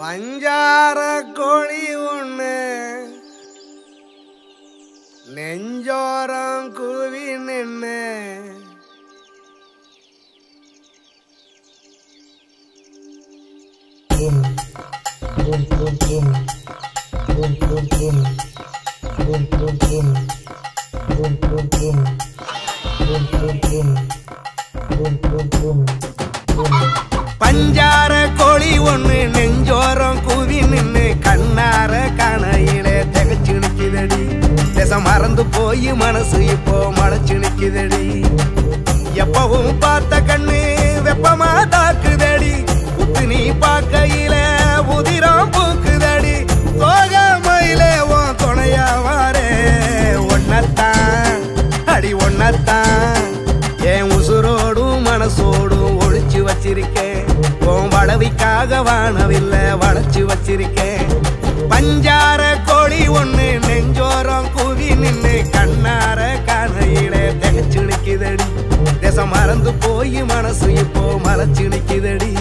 பஞ்சார கோழி ஒண்ணு நெஞ்சோரம் குவி நின்னு பஞ்சார கோழி ஒண்ணு நெஞ்சோரம் குவி நின்னு கண்ணார கணையிலே திகச்சு நிக்குதடி தேசம் மறந்து போய் மனசு இப்போ மலைச்சு நிக்குதடி எப்பவும் பார்த்த கண்ணு வெப்பமா தாக்குதடி உத்து நீ பார்க்கையில உதிரம் பூக்குதடி தோக மயிலே உன் துணையா வாரே ஒன்னத்தான் அடி ஒன்னத்தான் என் உசுரோடும் மனசோடும் ஒழிச்சு வச்சிருக்கேன் உன் வளவிக்காக வானவில்ல வளைச்சு வச்சிருக்கேன் பஞ்சார கோழி ஒண்ணு நெஞ்சோரம் குவி நின்னு கண்ணார கணையில திகச்சு நிக்குதடி தேசம் மறந்து போய் மனசு இப்போ மலைச்சு நிக்குதடி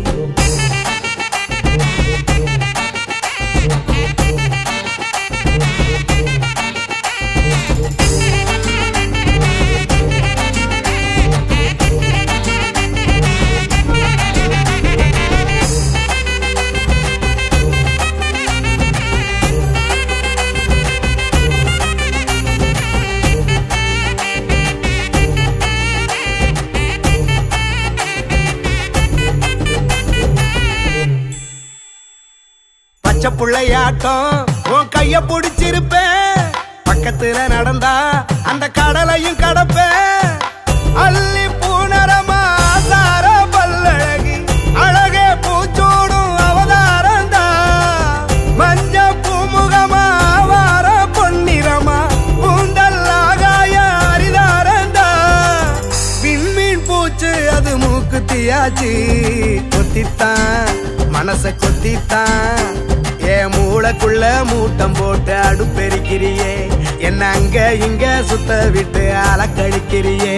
பச்சை புள்ளையாட்டம் உன் கைய புடிச்சிருப்பேன் பக்கத்துல நடந்தா அந்த கடலையும் கடப்பேன் அள்ளி பூனரமா ஆசார பல்லழகி அழகே பூச்சூடும் அவதாரந்தா மஞ்ச பூமுகமா வார பொன்னிறமா பூந்தல் ஆகாய அரிதாரந்தா விண்மீன் பூச்சு அது மூக்குத்தியாச்சு கொத்தித்தான் மனச கொத்தித்தான் என் மூளைக்குள்ள மூட்டம் போட்டு அடுப்பெரிக்கிறியே என்ன அங்க இங்க சுத்த விட்டு அலக்கழிக்கிறியே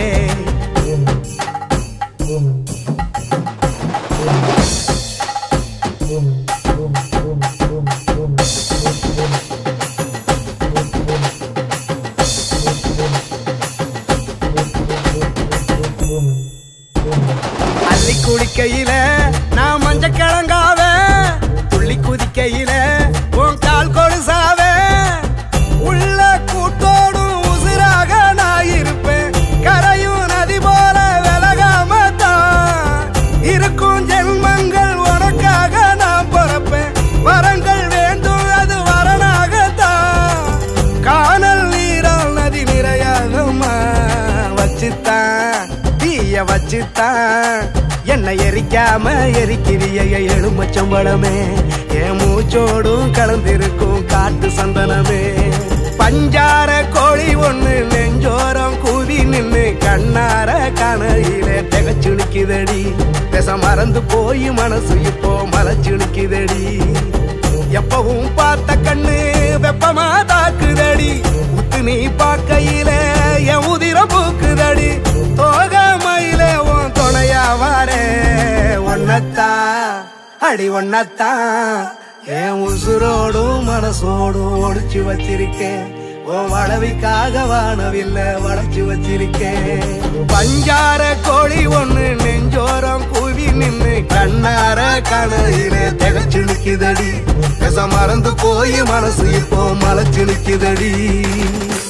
அள்ளி குடிக்கையில நான் மஞ்ச கிழங்காவ துள்ளி குதிக்கையில உன் கால் கொலுசாவ உள்ள கூட்டோடும் உசுராக நான் இருப்பேன் கரையும் நதி போல விலகாம தான் இருக்கும் ஜென்மங்கள் உனக்காக நான் பிறப்பேன் வரங்கள் வேண்டும் அது வரனாகத்தான் காணல் நீரால் நதி நிறையாகமா வச்சுத்தான் தீய வச்சுத்தான் என்னை எரிக்காம எரிக்கிறிய எலுமச்சம்பளமே என் மூச்சோடும் கலந்திருக்கும் காட்டு சந்தனமே பஞ்சார கோழி ஒண்ணு நெஞ்சோரம் கூவி நின்னு கண்ணார கணையில திகச்சு நிக்குதடி பேச மறந்து போய் மனசு இப்போ மலைச்சு நிக்குதடி எப்பவும் பார்த்த கண்ணு வெப்பமா தாக்குதடி உத்து நீ பார்க்கையில என் உதிரம் பூக்குதடி தோக மயில உன் துணையா வாரே ஒன்னத்தான் அடி ஒன்னத்தான் என் உசுரோடும் மனசோடும் ஒடிச்சு வச்சிருக்கேன் உன் வளவிக்காக வானவில்ல வளைச்சு வச்சிருக்கேன் பஞ்சார கோழி ஒண்ணு நெஞ்சோரம் குவி நின்னு கண்ணார கணையில திகச்சு நிக்குதடி பேச மறந்து போய் மனசு இப்போ மலைச்சு நிக்குதடி